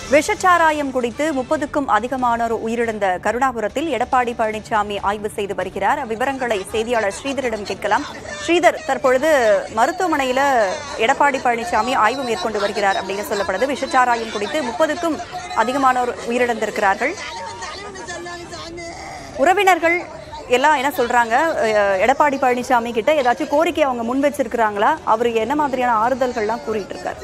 விஷச்சாராயம் குடித்து முப்பதுக்கும் அதிகமானோர் உயிரிழந்த கருணாபுரத்தில் எடப்பாடி பழனிசாமி ஆய்வு செய்து வருகிறார் விவரங்களை செய்தியாளர் ஸ்ரீதரிடம் கேட்கலாம் ஸ்ரீதர் தற்பொழுது மருத்துவமனையில எடப்பாடி பழனிசாமி ஆய்வு மேற்கொண்டு வருகிறார் அப்படின்னு சொல்லப்படுது விஷச்சாராயம் குடித்து முப்பதுக்கும் அதிகமானோர் உயிரிழந்திருக்கிறார்கள் உறவினர்கள் எல்லாம் என்ன சொல்றாங்க அஹ், எடப்பாடி பழனிசாமி கிட்ட ஏதாச்சும் கோரிக்கை அவங்க முன் வச்சிருக்கிறாங்களா அவர் என்ன மாதிரியான ஆறுதல்கள்லாம் கூறிட்டு இருக்காரு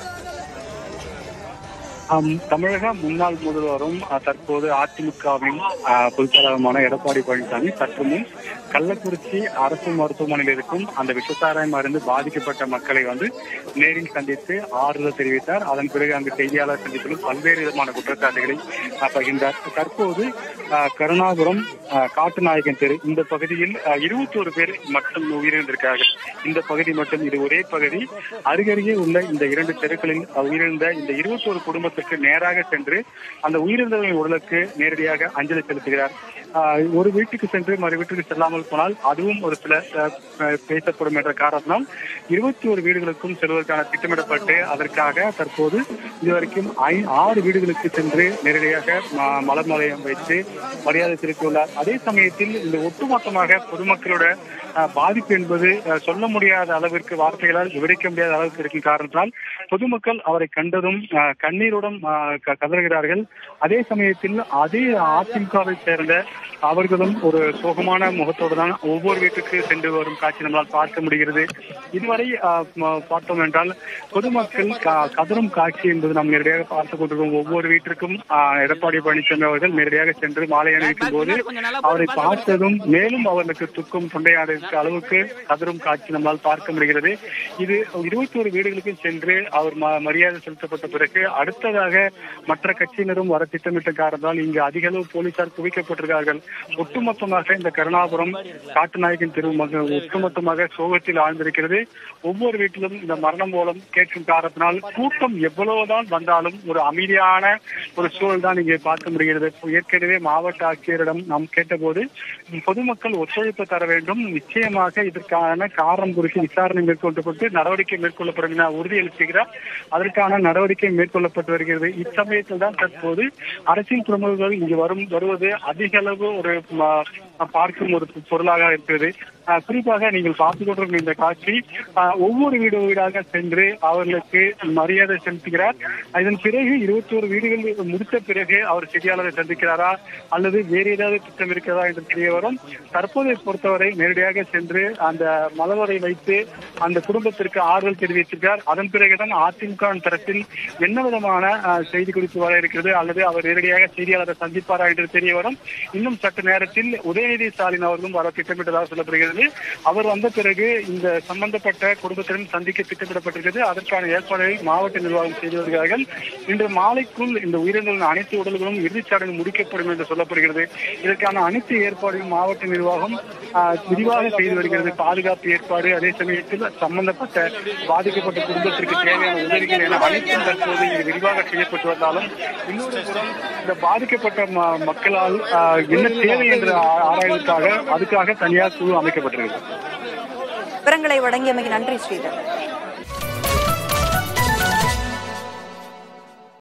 ஆம், தமிழக முன்னாள் முதல்வரும் அஹ், தற்போது அதிமுகவின் அஹ், பொதுச் செயலாளருமான எடப்பாடி பழனிசாமி சற்று முன் கள்ளக்குறிச்சி அரசு மருத்துவமனையில் இருக்கும் அந்த விஷசாராயம் மருந்து பாதிக்கப்பட்ட மக்களை வந்து நேரில் சந்தித்து ஆறுதல் தெரிவித்தார் அதன் பிறகு அங்கு செய்தியாளர் சந்திப்பிலும் பல்வேறு விதமான குற்றச்சாட்டுகளை அஹ், பகிர்ந்தார் தற்போது அஹ், கருணாபுரம் அஹ், காட்டுநாயக்கன் தெரு இந்த பகுதியில் இருபத்தி ஒரு பேர் மட்டும் உயிரிழந்திருக்கிறார்கள் இந்த பகுதி மட்டும் இது ஒரே பகுதி அருகருகே உள்ள இந்த இரண்டு தெருக்களில் அஹ், உயிரிழந்த இந்த இருபத்தி ஒரு குடும்பத்திற்கு நேராக சென்று அந்த உயிரிழந்தவர்களின் உடலுக்கு நேரடியாக அஞ்சலி செலுத்துகிறார் ஆஹ், ஒரு வீட்டுக்கு சென்று மறு வீட்டுக்கு செல்லாமல் போனால் அதுவும் ஒரு சில அஹ், அஹ், பேசப்படும் என்ற காரணத்தினால் இருபத்தி ஒரு வீடுகளுக்கும் செல்வதற்கான திட்டமிடப்பட்டு அதற்காக தற்போது இதுவரைக்கும் ஐ- ஆறு வீடுகளுக்கு சென்று நேரடியாக ம- மலர் மலையம் வைத்து மரியாதை செலுத்தியுள்ளார் அதே சமயத்தில் இந்த ஒட்டுமொத்தமாக பொதுமக்களோட அஹ், பாதிப்பு என்பது அஹ், சொல்ல முடியாத அளவிற்கு வார்த்தைகளால் விவரிக்க முடியாத அளவுக்கு இருக்கும் காரணத்தால் பொதுமக்கள் அவரை கண்டதும் அஹ், கண்ணீருடன் அஹ், க- கதறுகிறார்கள் அதே சமயத்தில் அதே அதிமுகவை சேர்ந்த அவர்களும் ஒரு சோகமான முகத்தோடு தான் ஒவ்வொரு வீட்டுக்கு சென்று வரும் காட்சி நம்மளால் பார்க்க முடிகிறது இதுவரை அஹ், ம- பார்த்தோம் என்றால் பொதுமக்கள் க- கதறும் காட்சி என்பது நாம் நேரடியாக பார்த்துக் கொண்டிருக்கோம் ஒவ்வொரு வீட்டிற்கும் அஹ், எடப்பாடி பழனிசாமி அவர்கள் நேரடியாக சென்று மாலை அணிவிக்கும் போது அவரை பார்த்ததும் மேலும் அவர்களுக்கு துக்கம் தொண்டையாடுக்கு அளவுக்கு கதரும் காட்சி நம்மால் பார்க்க முடிகிறது இது இருபத்தி ஒரு வீடுகளுக்கு சென்று அவர் ம- மரியாதை செலுத்தப்பட்ட பிறகு அடுத்ததாக மற்ற கட்சியினரும் வர திட்டமிட்ட காரணத்தால் இங்கு அதிக அளவு போலீசார் குவிக்கப்பட்டிருக்கிறார்கள் ஒட்டுமொத்தமாக இந்த கருணாபுரம் காட்டுநாயகன் தெரு மக- ஒட்டுமொத்தமாக சோகத்தில் ஆழ்ந்திருக்கிறது ஒவ்வொரு வீட்டிலும் இந்த மரணம் மூலம் கேட்கும் காரணத்தினால் கூட்டம் எவ்வளவுதான் வந்தாலும் ஒரு அமைதியான ஒரு சூழல் தான் இங்கே பார்க்க முடிகிறது ஏற்கனவே மாவட்ட ஆட்சியரிடம் நாம் கேட்டபோது பொதுமக்கள் ஒத்துழைப்பு தர வேண்டும் நிச்சயமாக இதற்கான காரணம் குறித்து விசாரணை மேற்கொள்ளப்பட்டு நடவடிக்கை மேற்கொள்ளப்படும் என உறுதியளிக்கிறார் அதற்கான நடவடிக்கை மேற்கொள்ளப்பட்டு வருகிறது இச்சமயத்தில் தான் தற்போது அரசியல் பிரமுகர்கள் இங்கு வரும் வருவது அதிக அளவு ஒரு ம- பார்க்கும் ஒரு பொருளாக இருக்கிறது அஹ், குறிப்பாக நீங்கள் பார்த்துக் கொண்டிருக்கும் இந்த காட்சி அஹ், ஒவ்வொரு வீடு வீடாக சென்று அவர்களுக்கு மரியாதை செலுத்துகிறார் இதன் பிறகு இருபத்தி ஒரு வீடுகள் முடித்த பிறகு அவர் செய்தியாளரை சந்திக்கிறாரா அல்லது வேறு ஏதாவது திட்டம் இருக்கிறதா என்று தெரிய வரும் தற்போதை பொறுத்தவரை நேரடியாக சென்று அந்த மலவரை வைத்து அந்த குடும்பத்திற்கு ஆறுதல் தெரிவித்திருக்கிறார் அதன் பிறகுதான் அதிமுக தரப்பில் என்ன விதமான அஹ், செய்தி குறிப்பு வர இருக்கிறது அல்லது அவர் நேரடியாக செய்தியாளரை சந்திப்பாரா என்று தெரிய வரும் இன்னும் சற்று நேரத்தில் உதயநிதி ஸ்டாலின் அவர்களும் வர திட்டமிட்டதாக சொல்லப்படுகிறது அவர் வந்த பிறகு இந்த சம்பந்தப்பட்ட குடும்பத்திடம் சந்திக்க திட்டமிடப்பட்டிருக்கிறது அதற்கான ஏற்பாடுகளை மாவட்ட நிர்வாகம் செய்து வருகிறார்கள் இன்று மாலைக்குள் இந்த உயிரிழந்தவர்களின் அனைத்து உடல்களும் இறுதிச் சடங்கு முடிக்கப்படும் என்று சொல்லப்படுகிறது இதற்கான அனைத்து ஏற்பாடுகளும் மாவட்ட நிர்வாகம் ஆஹ், விரிவாக செய்து வருகிறது பாதுகாப்பு ஏற்பாடு அதே சமயத்தில் சம்பந்தப்பட்ட பாதிக்கப்பட்ட குடும்பத்திற்கு தேவையான உதவிகள் என அனைத்தும் தற்போது இங்கு விரிவாக செய்யப்பட்டு வந்தாலும் இன்னொரு புறம் இந்த பாதிக்கப்பட்ட ம- மக்களால் ஆஹ், என்ன தேவை என்று ஆ- ஆராய்வதற்காக அதுக்காக தனியார் குழு அமைக்கப்பட்டிருக்கிறது விவரங்களை வழங்கியமைக்கு நன்றி ஸ்ரீதர்